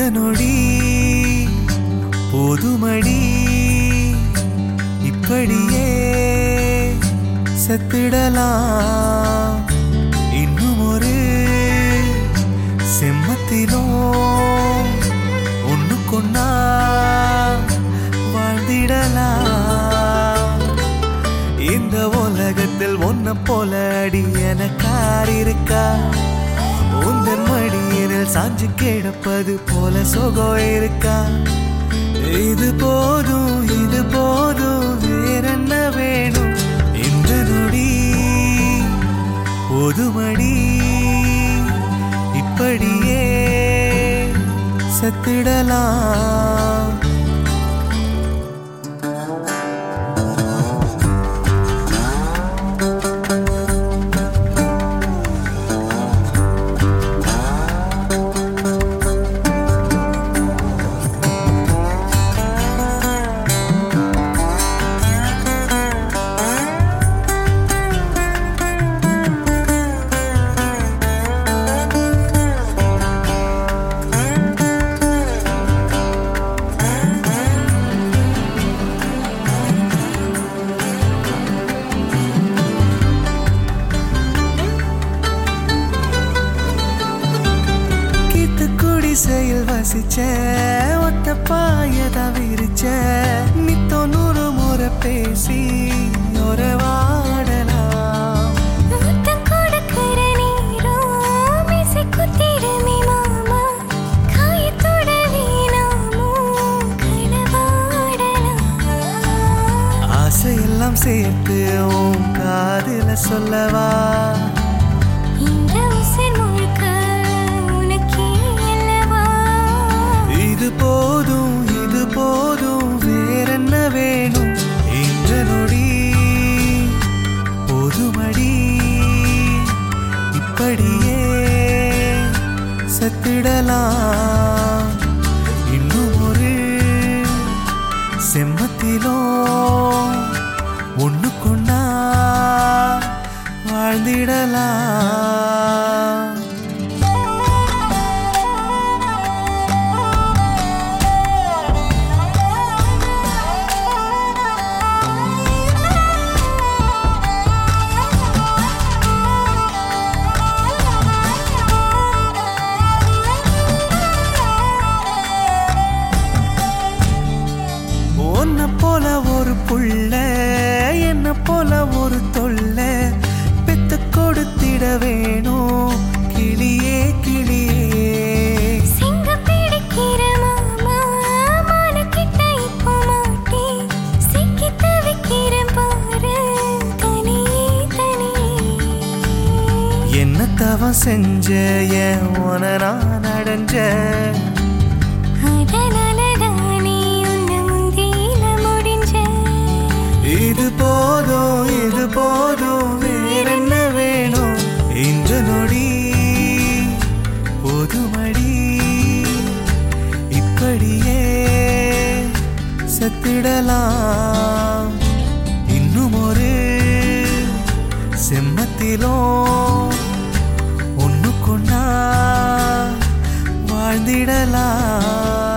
நொடி போதுமடி இப்படியே செத்திடலாம் இன்னும் ஒரு செம்மத்திலும் ஒண்ணு கொண்டா வாழ்ந்திடலாம் இந்த உலகத்தில் ஒன்ன போல அடி எனக்கார் இருக்கா உந்தன் மடியினில் சாஞ்சு கிடப்பது போல சுகம் இருக்கா இது போதும் இது போதும் வேறென்ன வேணும் இந்த நொடி போதுமடி இப்படியே செத்திடலாம் கீத்து குடிசையில் வசிச்ச ஒத்த பாயதா விரிச்ச நித்தோ நூறு முறை பேசி ஒரு வாடலாம் முத்தம் கொடுக்கிற நேரம் மீசை குத்திடுமே மாமா. காயத்தோட வீணாமோ களவாடலாம். ஆசையெல்லாம் சேர்த்து உன் காதுல சொல்லவா இந்த உசிர் முழுக்க உனக்கே அல்லவா? இது போதும் இது போதும் வேறென்ன வேணும் இந்த நொடி போதுமடி இப்படியே செத்திடலாம் இன்னும் ஒரு செம்மத்திலோ ஒண்ணு கொண்டா வாழ்ந்திடலாம் உன்னை போல ஒரு புள்ள என்ன போல ஒரு தொல்ல பெத்து கொடுத்திட வேணும் கிளியே கிளியே சிங்கம் பிடிக்கிற மாமா, மானக்கிட்ட இப்போ மாட்டி. சிக்கி தவிக்கிறேன் பாரு, தனியே தனியே. என்ன தவம் செஞ்ச என் உன நான் அடைஞ்ச அதனாலதானே உன்னை முந்தியில முடிஞ்சேன். இது போதும் இது போதும் வேறென்ன வேணும் இந்த நொடி போதுமடி இப்படியே செத்திடலாம் இன்னும் ஒரு செம்மத்திலும் ஒண்ணு கொண்டா வாழ்ந்திடலாம்